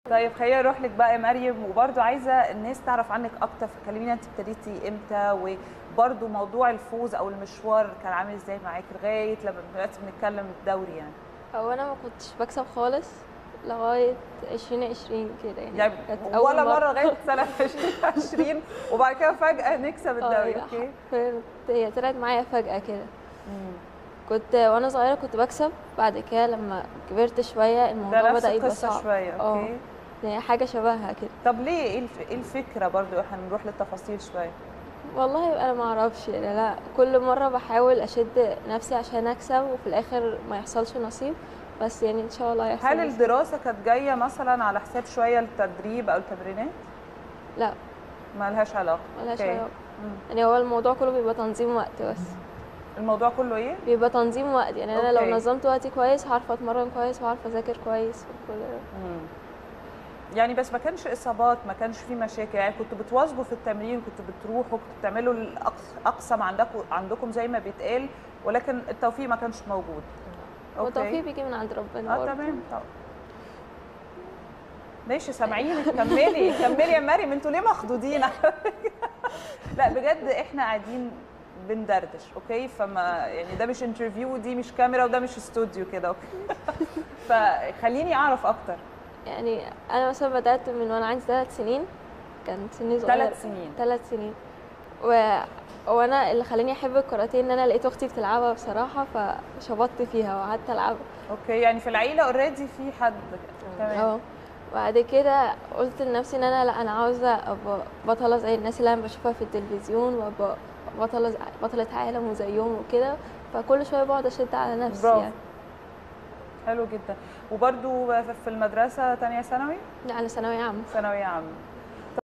طيب خلينا نروح لك بقى يا مريم وبرده عايزه الناس تعرف عنك اكتر فكلمينا انت ابتديتي امتى وبرده موضوع الفوز او المشوار كان عامل ازاي معاك لغايه لما دلوقتي بنتكلم الدوري يعني هو انا ما كنتش بكسب خالص لغايه 2020 كده يعني, يعني كانت أول ولا مره لغايه سنه 2020 وبعد كده فجاه نكسب الدوري آه، اوكي ف- هي طلعت معايا فجاه كده مم. كنت وانا صغيره كنت بكسب بعد كده لما كبرت شويه الموضوع ده نفس بدا يبقى القصه صعب شويه اوكي اه يعني حاجه شبهها كده طب ليه ايه الف- إيه الفكره برضو احنا نروح للتفاصيل شويه والله انا ما اعرفش يعني لا كل مره بحاول اشد نفسي عشان اكسب وفي الاخر ما يحصلش نصيب بس يعني ان شاء الله يحصل هل نصيب. الدراسه كانت جايه مثلا على حساب شويه التدريب او التمرينات لا ما لهاش علاقه ملهاش أوكي. علاقه مم. يعني هو الموضوع كله بيبقى تنظيم وقت بس الموضوع كله ايه بيبقى تنظيم وقت يعني انا أوكي. لو نظمت وقتي كويس هعرف اتمرن كويس وهعرف اذاكر كويس وكل ده. مم. يعني بس ما كانش اصابات ما كانش في مشاكل يعني كنتوا بتواظبوا في التمرين كنتوا بتروحوا كنتوا بتعملوا الأقص- اقصى ما عندكم عندكم زي ما بيتقال ولكن التوفيق ما كانش موجود هو التوفيق بيجي من عند ربنا اه برضه. تمام طب ماشي سامعينك كملي كملي يا مريم انتوا ليه مخضوضين لا بجد احنا قاعدين بندردش اوكي فما يعني ده مش انترفيو ودي مش كاميرا وده مش استوديو كده اوكي فخليني اعرف اكتر يعني انا مثلا بدات من وانا عندي ثلاث سنين كان سني صغير ثلاث سنين ثلاث سنين و... وانا اللي خلاني احب الكاراتيه ان انا لقيت اختي بتلعبها بصراحه فشبطت فيها وقعدت العبها اوكي يعني في العيله اوريدي في حد تمام اه بعد كده قلت لنفسي ان انا لا انا عاوزه ابقى بطله زي الناس اللي انا بشوفها في التلفزيون وابقى بطله بطله عالم وزيهم وكده فكل شويه بقعد اشد على نفسي برافو. يعني حلو جدا وبرده في المدرسه تانية ثانوي لا انا ثانويه عامه ثانويه عامه